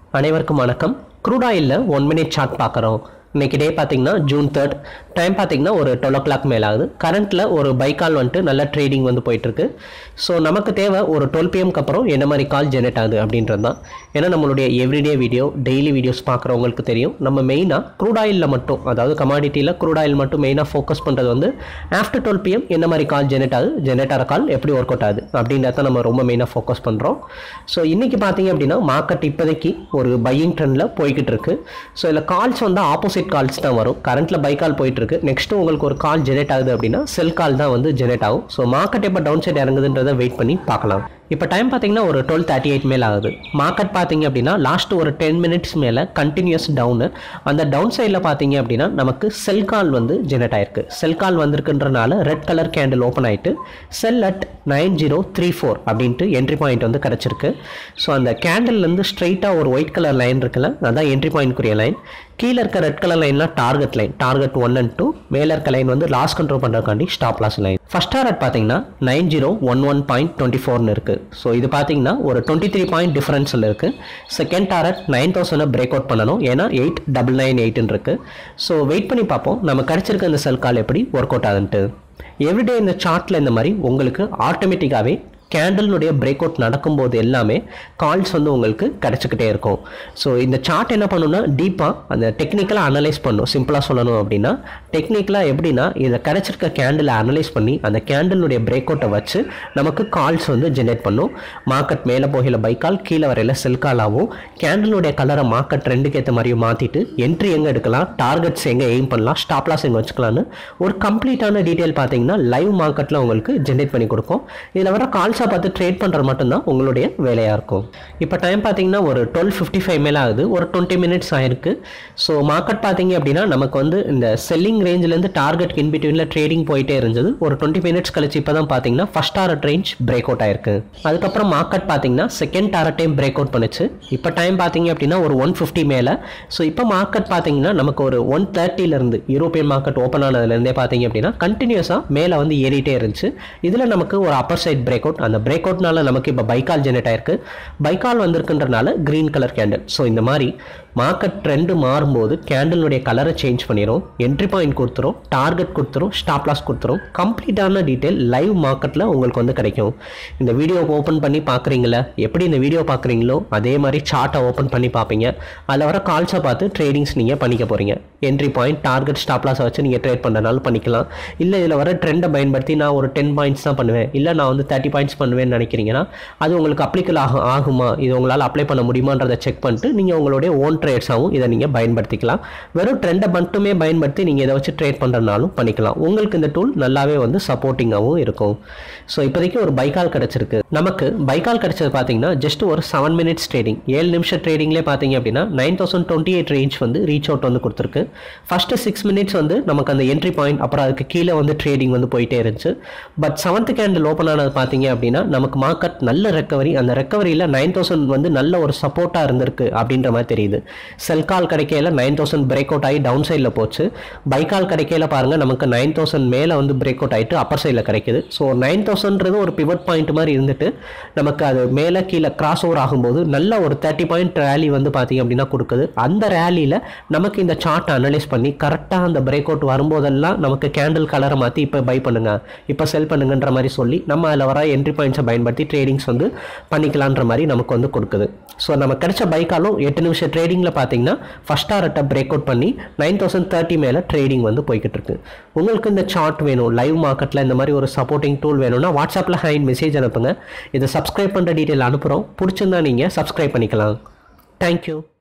அனைவருக்கும் வணக்கம் க்ரூட் ஆயிலில் ஒன் மினிட் சார்ட் பார்க்குறோம் இன்னைக்கு டே பார்த்தீங்கன்னா ஜூன் தேர்ட் டைம் பார்த்தீங்கன்னா ஒரு டுவெல் ஓ கிளாக் மேலே ஆகுது கரண்ட்டில் ஒரு பைக்கால் வந்துட்டு நல்ல ட்ரேடிங் வந்து போயிட்டுருக்கு ஸோ நமக்கு தேவை ஒரு டுவெல் பிஎம்க்கு அப்புறம் என்ன மாதிரி கால் ஜெனரேட் ஆகுது அப்படின்றது தான் ஏன்னா நம்மளுடைய எவ்ரிடே வீடியோ டெய்லி வீடியோஸ் பார்க்குறவங்களுக்கு தெரியும் நம்ம மெயினாக க்ரூட் ஆயிலில் மட்டும் அதாவது கமாடிட்டியில் க்ரூட் ஆயில் மட்டும் மெயினாக ஃபோக்கஸ் பண்ணுறது வந்து ஆஃப்டர் டுவெல் பிஎம் என்ன மாதிரி கால் ஜெனரேட் ஆகுது ஜெனரேட் ஆகிற கால் எப்படி ஒர்க் அவுட் ஆகுது அப்படின்றத நம்ம ரொம்ப மெயினாக ஃபோக்கஸ் பண்ணுறோம் ஸோ இன்றைக்கி பார்த்தீங்க அப்படின்னா மார்க்கெட் இப்போதைக்கு ஒரு பையிங் ட்ரெண்டில் போய்கிட்டு இருக்கு ஸோ இதில் கால்ஸ் வந்து ஆப்போசிட் கால்ஸ் தான் வரும் கரண்ட்டில் பை கால் போயிட்டு இருக்கு நெக்ஸ்ட் உங்களுக்கு ஒரு கால் ஜெனரேட் ஆகுது அப்படின்னா செல் கால் தான் வந்து ஜெனரேட் ஆகும் ஸோ மார்க்கெட் எப்போ டவுன் சைடு இறங்குதுன்றதை வெயிட் பண்ணி பார்க்கலாம் இப்போ டைம் பார்த்தீங்கன்னா ஒரு டுவெல் தேர்ட்டி எயிட் மேலே ஆகுது மார்க்கெட் பார்த்தீங்க அப்படின்னா லாஸ்ட் ஒரு டென் மினிட்ஸ் மேலே கண்டினியூஸ் டவுனு அந்த டவுன் சைடில் பார்த்தீங்க அப்படின்னா நமக்கு செல் கால் வந்து ஜெனரேட் ஆயிருக்கு செல் கால் வந்திருக்குன்றனால ரெட் கலர் கேண்டில் ஓப்பன் ஆயிட்டு sell at nine zero three four அப்படின்ட்டு என்ட்ரி பாயிண்ட் வந்து கிடச்சிருக்கு ஸோ அந்த கேண்டில்லேருந்து ஸ்ட்ரைட்டாக ஒரு ஒயிட் கலர் லைன் இருக்குல்ல அதான் என்ட்ரி பாயிண்ட்க்குரிய லைன் கீழே இருக்க ரெட் கலர் லைன்லாம் target line target one and two மேலே இருக்க லைன் வந்து லாஸ் கண்ட்ரோல் பண்ணுறதுக்காண்டி stop loss line first target பார்த்தீங்கன்னா nine zero one one point twenty ஃபோர்னு இருக்குது ஸோ இது பார்த்தீங்கன்னா ஒரு டுவெண்ட்டி த்ரீ பாயிண்ட் டிஃபரன்ஸில் இருக்குது செகண்ட் டாரட் நைன் தௌசண்டை பிரேக் அவுட் பண்ணணும் ஏன்னா எயிட் டபுள் நைன் எயிட்னு இருக்குது ஸோ வெயிட் பண்ணி பார்ப்போம் நம்ம கிடச்சிருக்க இந்த செல் கால் எப்படி ஒர்க் அவுட் ஆகுதுன்ட்டு எவ்ரிடே இந்த சார்ட்டில் இந்த மாதிரி உங்களுக்கு ஆட்டோமேட்டிக்காகவே கேண்டலினுடைய பிரேக் அவுட் நடக்கும்போது எல்லாமே கால்ஸ் வந்து உங்களுக்கு கிடச்சிக்கிட்டே இருக்கும் ஸோ இந்த சார்ட் என்ன பண்ணுன்னா டீப்பாக அந்த டெக்னிக்கலாக அனலைஸ் பண்ணும் சிம்பிளாக சொல்லணும் அப்படின்னா டெக்னிக்கலாக எப்படின்னா இதை கிடச்சிருக்க கேண்டிலை அனலைஸ் பண்ணி அந்த கேண்டிலுடைய பிரேக் அவுட்டை வச்சு நமக்கு கால்ஸ் வந்து ஜென்ரேட் பண்ணும் மார்க்கெட் மேலே போகல பை கால் கீழே வரையில செல் கால் ஆகும் கேண்டிலுடைய கலரை மார்க்கெட் ட்ரெண்டுக்கு ஏற்ற மாதிரியும் மாற்றிட்டு என்ட்ரி எங்கே எடுக்கலாம் டார்கெட்ஸ் எங்கே எய்ம் பண்ணலாம் ஸ்டாப் லாஸ் எங்கே வச்சுக்கலாம்னு ஒரு கம்ப்ளீட்டான டீட்டெயில் பார்த்தீங்கன்னா லைவ் மார்க்கெட்டில் உங்களுக்கு ஜென்ரேட் பண்ணி கொடுக்கும் இதில் வர கால்ஸாக பார்த்து ட்ரேட் பண்ணுறது மட்டும்தான் உங்களுடைய வேலையாக இருக்கும் இப்போ டைம் பார்த்தீங்கன்னா ஒரு டுவெல் ஃபிஃப்டி ஃபைவ் மேலே ஆகுது ஒரு டுவெண்ட்டி மினிட்ஸ் ஆயிருக்கு ஸோ மார்க்கெட் பார்த்தீங்க அப்படின்னா நமக்கு வந்து இந்த செல்லிங் ரேஞ்சிலேருந்து டார்கெட் இன் பிட்வீனில் ட்ரேடிங் போயிட்டே இருந்தது ஒரு டுவெண்ட்டி மினிட்ஸ் கழிச்சு இப்போ தான் பார்த்தீங்கன்னா first target range break out ஆயிருக்கு அதுக்கப்புறம் மார்க்கெட் பார்த்தீங்கன்னா second target time break out பண்ணுச்சு இப்போ டைம் பார்த்தீங்க அப்படின்னா ஒரு ஒன் ஃபிஃப்டி மேலே ஸோ இப்போ மார்க்கெட் பார்த்தீங்கன்னா நமக்கு ஒரு ஒன் தேர்ட்டிலேருந்து யூரோப்பியன் மார்க்கெட் ஓப்பன் ஆனதுலேருந்தே பார்த்தீங்க அப்படின்னா கண்டினியூஸாக மேலே வந்து ஏறிட்டே இருந்துச்சு இதில் நமக்கு ஒரு அப்பர் சைட் பிரேக் அவுட் அந்த பிரேக் அவுட்னால நமக்கு இப்போ பைக்கால் ஜெனரேட் ஆயிருக்கு பைக்கால் வந்திருக்குன்றனால க்ரீன் கலர் கேண்டில் ஸோ இந்த மாதிரி மார்க்கெட் ட்ரெண்டு மாறும்போது கேண்டிலுடைய கலரை சேஞ்ச் பண்ணிடும் என்ட்ரி பாயிண்ட் கொடுத்துரும் டார்கெட் கொடுத்துரும் ஸ்டாப் லாஸ் கொடுத்துரும் கம்ப்ளீட்டான டீட்டெயில் லைவ் மார்க்கெட்டில் உங்களுக்கு வந்து கிடைக்கும் இந்த வீடியோ ஓப்பன் பண்ணி பார்க்குறீங்களா எப்படி இந்த வீடியோ பார்க்குறீங்களோ அதே மாதிரி சார்ட்டை ஓப்பன் பண்ணி பார்ப்பீங்க அதில் வர கால்ஸை பார்த்து ட்ரேடிங்ஸ் நீங்கள் பண்ணிக்க போகிறீங்க என்ட்ரி பாயிண்ட் டார்கெட் ஸ்டாப் லாஸை வச்சு நீங்கள் ட்ரேட் பண்ணுறனாலும் பண்ணிக்கலாம் இல்லை இதில் வர ட்ரெண்டை பயன்படுத்தி நான் ஒரு டென் பாயிண்ட்ஸ் தான் பண்ணுவேன் இல்லை நான் வந்து தேர்ட்டி பாயிண்ட்ஸ் பண்ணுவேன்னு நினைக்கிறீங்கன்னா அது உங்களுக்கு அப்ளிகல் ஆகும் ஆகுமா இது உங்களால் அப்ளை பண்ண முடியுமான்றதை செக் பண்ணிட்டு நீங்கள் உங்களுடைய ஓன் ட்ரேட்ஸாகவும் இதை நீங்கள் பயன்படுத்திக்கலாம் வெறும் ட்ரெண்டை மட்டுமே பயன்படுத்தி நீங்கள் இதை வச்சு ட்ரேட் பண்ணுறதுனாலும் பண்ணிக்கலாம் உங்களுக்கு இந்த டூல் நல்லாவே வந்து சப்போர்ட்டிங்காகவும் இருக்கும் ஸோ இப்போதைக்கு ஒரு பைக்கால் கிடச்சிருக்கு நமக்கு பைக்கால் கிடச்சது பார்த்தீங்கன்னா ஜஸ்ட் ஒரு செவன் மினிட்ஸ் ட்ரேடிங் ஏழு நிமிஷம் ட்ரேடிங்லேயே பார்த்தீங்க அப்படின்னா nine thousand twenty eight range வந்து ரீச் அவுட் வந்து கொடுத்துருக்கு ஃபஸ்ட்டு சிக்ஸ் மினிட்ஸ் வந்து நமக்கு அந்த என்ட்ரி பாயிண்ட் அப்புறம் அதுக்கு கீழே வந்து ட்ரேடிங் வந்து போயிட்டே இருந்துச்சு பட் செவன்த் கேண்டில் ஓப்பன் ஆனது பார்த்தீங்க அப்படின்னா நமக்கு மார்க்கெட் நல்ல ரெக்கவரி அந்த ரெக்கவரியில் நைன் தௌசண்ட் வந்து நல்ல ஒரு சப்போர்ட்டாக இருந்திருக்கு அப்படின்ற மாதிரி தெரியுது செல் கால் கிடைக்கையில் நைன் தௌசண்ட் பிரேக் அவுட் ஆகி டவுன் சைடில் போச்சு பைக்கால் கிடைக்கையில் பாருங்கள் நமக்கு நைன் தௌசண்ட் மேலே வந்து பிரேக் அவுட் ஆகிட்டு அப்பர் சைடில் கிடைக்குது ஸோ நைன் தௌசண்ட்றது ஒரு பிவட் பாயிண்ட் மாதிரி இருந்துட்டு நமக்கு அது மேலே கீழே கிராஸ் ஓவர் ஆகும்போது நல்ல ஒரு தேர்ட்டி பாயிண்ட் ரேலி வந்து பார்த்தீங்க அப்படின்னா கொடுக்குது அந்த ரேலியில் நமக்கு இந்த சார்ட் அனலைஸ் பண்ணி கரெக்டாக அந்த பிரேக் அவுட் வரும்போதெல்லாம் நமக்கு கேண்டில் கலரை மாற்றி இப்போ பை பண்ணுங்க இப்போ செல் பண்ணுங்கன்ற மாதிரி சொல்லி நம்ம அதில் வர என்ட்ரி பாயிண்ட்ஸை பயன்படுத்தி ட்ரேடிங்ஸ் வந்து பண்ணிக்கலான்ற மாதிரி நமக்கு வந்து கொடுக்குது ஸோ நம்ம கிடைச்ச பைக்காலும் எட்டு நிமிஷம் ட்ரேடிங்கில் பார்த்தீங்கன்னா ஃபஸ்ட் ஆர்ட்டை பிரேக் அவுட் பண்ணி நைன் தௌசண்ட் தேர்ட்டி மேலே ட்ரேடிங் வந்து போய்கிட்டு இருக்கு உங்களுக்கு இந்த சார்ட் வேணும் லைவ் மார்க்கெட்டில் இந்த மாதிரி ஒரு சப்போர்ட்டிங் டூல் வேணும்னா வாட்ஸ்அப்பில் ஹைன் மெசேஜ் அனுப்புங்க இதை சப்ஸ்கிரைப் பண்ணுற டீட்டெயில் அனுப்புகிறோம் பிடிச்சிருந்தா நீங்கள் சப்ஸ்கிரைப் பண்ணிக்கலாம் தேங்க்யூ